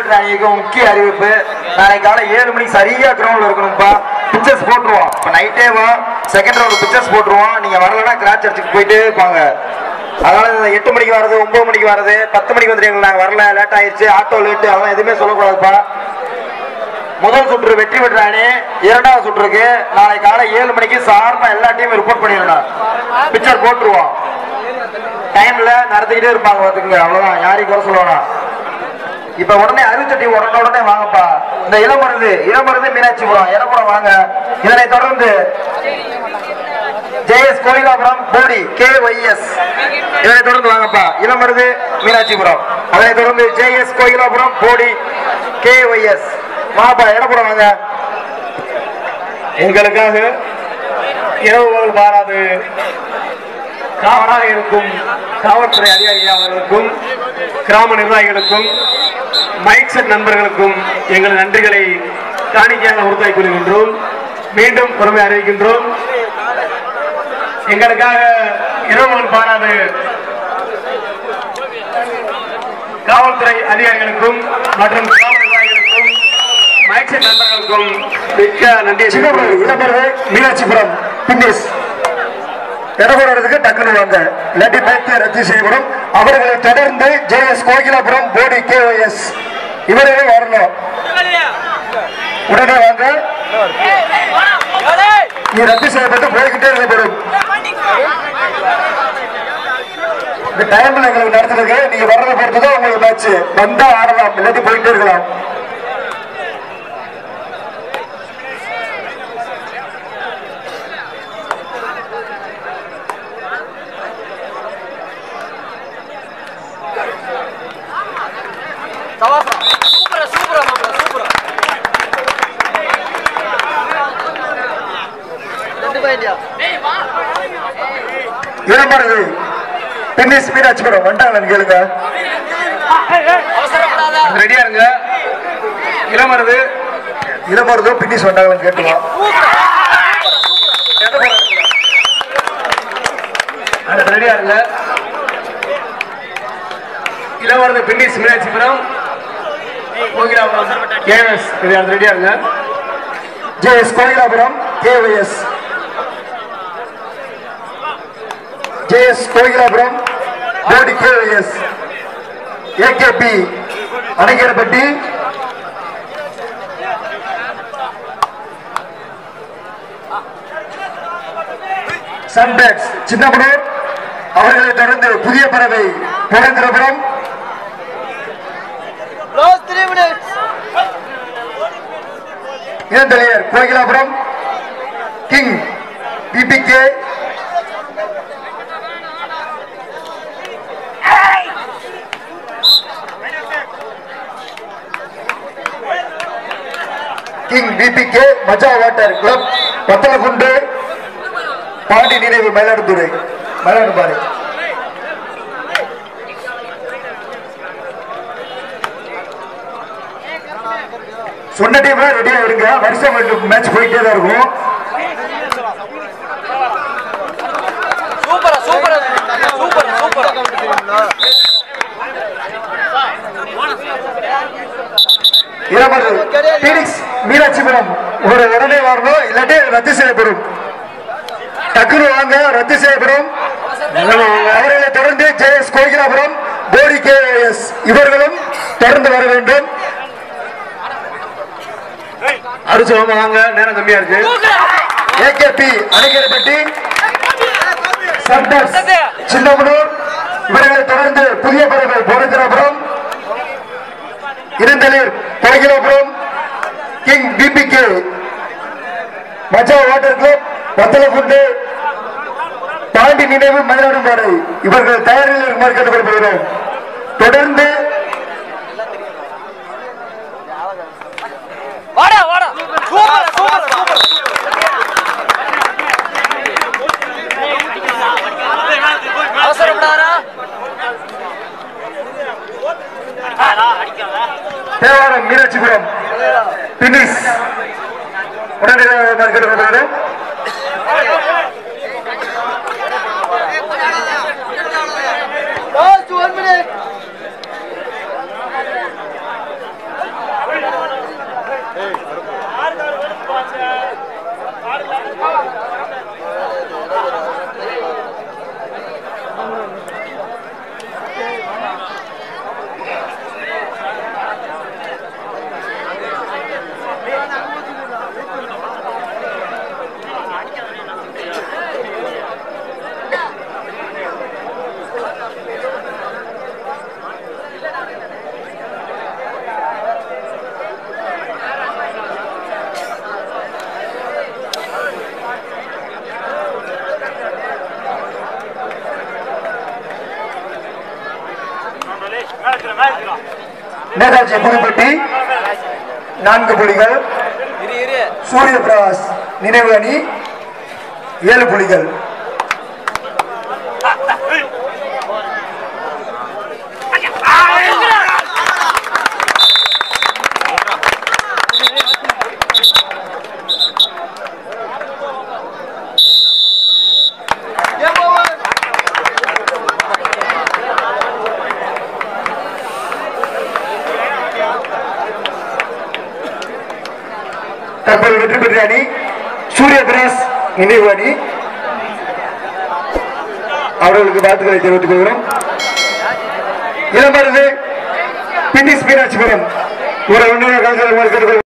பெற்ற அணிக்கும் முக்கிய அறிவிப்பு நாளை காலை ஏழு மணிக்கு சரியா கிரவுண்ட்ல இருக்கணும்ப்பா பிக்சர்ஸ் போட்டுருவோம் இப்ப நைட்டே வா செகண்ட் ரவுண்ட் பிக்சர்ஸ் போட்டுருவோம் நீங்க வரலன்னா கிராச் அடிச்சுட்டு போயிட்டே இருப்பாங்க அதனால இந்த எட்டு மணிக்கு வர்றது ஒன்பது மணிக்கு வர்றது பத்து மணிக்கு வந்துட்டு நாங்க வரல லேட் ஆயிடுச்சு ஆட்டோ லேட்டு அதெல்லாம் எதுவுமே சொல்லக்கூடாதுப்பா முதல் சுற்று வெற்றி பெற்ற அணி இரண்டாவது சுற்றுக்கு நாளை காலை ஏழு மணிக்கு சார்பா எல்லா டீமும் ரிப்போர்ட் பண்ணிடணும் பிக்சர் போட்டுருவோம் டைம்ல நடத்திக்கிட்டே இருப்பாங்க பார்த்துக்குங்க அவ்வளவுதான் யாரையும் குறை சொல்லுவாங்க இப்ப உடனே அறிவுச்சட்டி உடனே உடனே வாங்கப்பா இந்த இளமருது இளமருது மீனாட்சிபுரம் இளப்புறம் வாங்க இதனை தொடர்ந்து J S Koilapuram Bodi K Y S இதனை தொடர்ந்து வாங்கப்பா இளமருது மீனாட்சிபுரம் அதனை தொடர்ந்து J S Koilapuram Bodi K Y S வாப்பா இடப்புறம் வாங்க எங்களுக்காக இரவு பகல் பாராது காவலாக இருக்கும் காவல்துறை அதிகாரி அவர்களுக்கும் கிராம நிர்வாகிகளுக்கும் மைக் செட் நண்பர்களுக்கும் எங்கள் நன்றிகளை காணிக்கையாக உறுத்தாய் கொள்கின்றோம் மீண்டும் பொறுமை அறிவிக்கின்றோம் எங்களுக்காக இரவு பகல் பாராது காவல்துறை அதிகாரிகளுக்கும் மற்றும் கிராம நிர்வாகிகளுக்கும் மைக் செட் நண்பர்களுக்கும் மிக்க நன்றியை சின்னமருது இளமருது மீனாட்சிபுரம் பின்னிஸ் இடகுறதுக்கு டக்குனு வாங்க இல்லாட்டி மேற்கு ரத்து செய்யப்படும் அவர்களை தொடர்ந்து ஜேஎஸ் கோகிலாபுரம் போடி கேஒஎஸ் இவர்களே வரணும் உடனே வாங்க நீ ரத்து செய்யப்பட்டு போய்கிட்டே இருக்கப்படும் இந்த டைம்ல எங்களுக்கு நடத்துறது நீங்க வர்றதை பொறுத்துதான் உங்களுக்கு மேட்ச் வந்தா ஆடலாம் இல்லாட்டி போயிட்டே இருக்கலாம் சூப்பரா சூப்பரா மாப்பிள சூப்பரா ரெண்டு பாயிண்டியா இளமருது பின்னிஸ் மீனாட்சிபுரம் வந்துட்டாங்கன்னு கேளுங்க அவசரப்படாத ரெடியா இருங்க இளமருது இளமருதும் பின்னிஸ் வந்தாங்கன்னு கேட்டுருவோம் ரெடியா இருங்க இளமருது பின்னிஸ் மீனாட்சிபுரம் கோகிலாபுரம் கேஎஸ் ரெடியா இருங்க JS Koilapuram KOS JS Koilapuram Bodi KOS AKP Anaikarapatti சன்பேட்ஸ் சின்னமனூர் அவர்களை தொடர்ந்து புதிய பறவை புரந்திரபுரம் க்ளோஸ் த்ரீ மினிட்ஸ் இளந்தலையர் Kokilapuram king PBK king PBK மஜா வாட்டர் கிளப் வத்தலகுண்டு பாண்டி நினைவு மயிலாடுதுறை மயிலாடுபாறை சொன்ன டீம்ல ரெடியா இருங்க வருஷம் மேட்ச் போயிட்டே தான் இருக்கும் சூப்பரா சூப்பரா சூப்பரா சூப்பரா இளமரு பீனிக்ஸ் மீனாட்சிபுரம் ஒரு உடனே வரணும் இல்லாட்டி ரத்து செய்யப்படும் டக்குனு வாங்க ரத்து செய்யப்படும் அவர்களை தொடர்ந்து ஜேஎஸ் கோகிலாபுரம் போடி கேஎஸ் இவர்களும் தொடர்ந்து வர வேண்டும் அரிசோமா வாங்க நேரம் கம்மியா இருக்கு ஏகேபி அணைக்கரைப்பட்டி சர்தார் சின்னமனூர் இவர்களை தொடர்ந்து புதிய பறவை போனந்திராபுரம் இருந்தலூர் கோகிலாபுரம் கிங் பிபிகே மஜா வாட்டர் கிளப் வத்தலகுண்டு பாண்டி நினைவு மயிலாடும்பாறை இவர்கள் தயாரில் இருக்குமாறு கேட்டுக்கொள்ளப்படுகிறோம் தொடர்ந்து வாடா வாடா சூப்பரா சூப்பரா சூப்பரா அவசரப்படாதா தேவாரம் மீனாட்சிபுரம் பினிஸ் உடனடியாக கேட்டுக்கொள்ளப்படுகிறோம் last one minute Netaji Puthupatti நான்கு புள்ளிகள் சூரிய பிரகாஷ் நினைவு அணி ஏழு புள்ளிகள் தற்போது வெற்றி பெற்ற அணி சூரிய பிரகாஷ் நினைவு அணி அவர்களுக்கு வாழ்த்துக்களை தெரிவித்துக் கொள்கிறோம் இளமருது பிண்டிஸ் மீனாட்சிபுரம் ஒரு ஒன்றிய கலைஞர் கேட்டுக்கொள்கிறோம்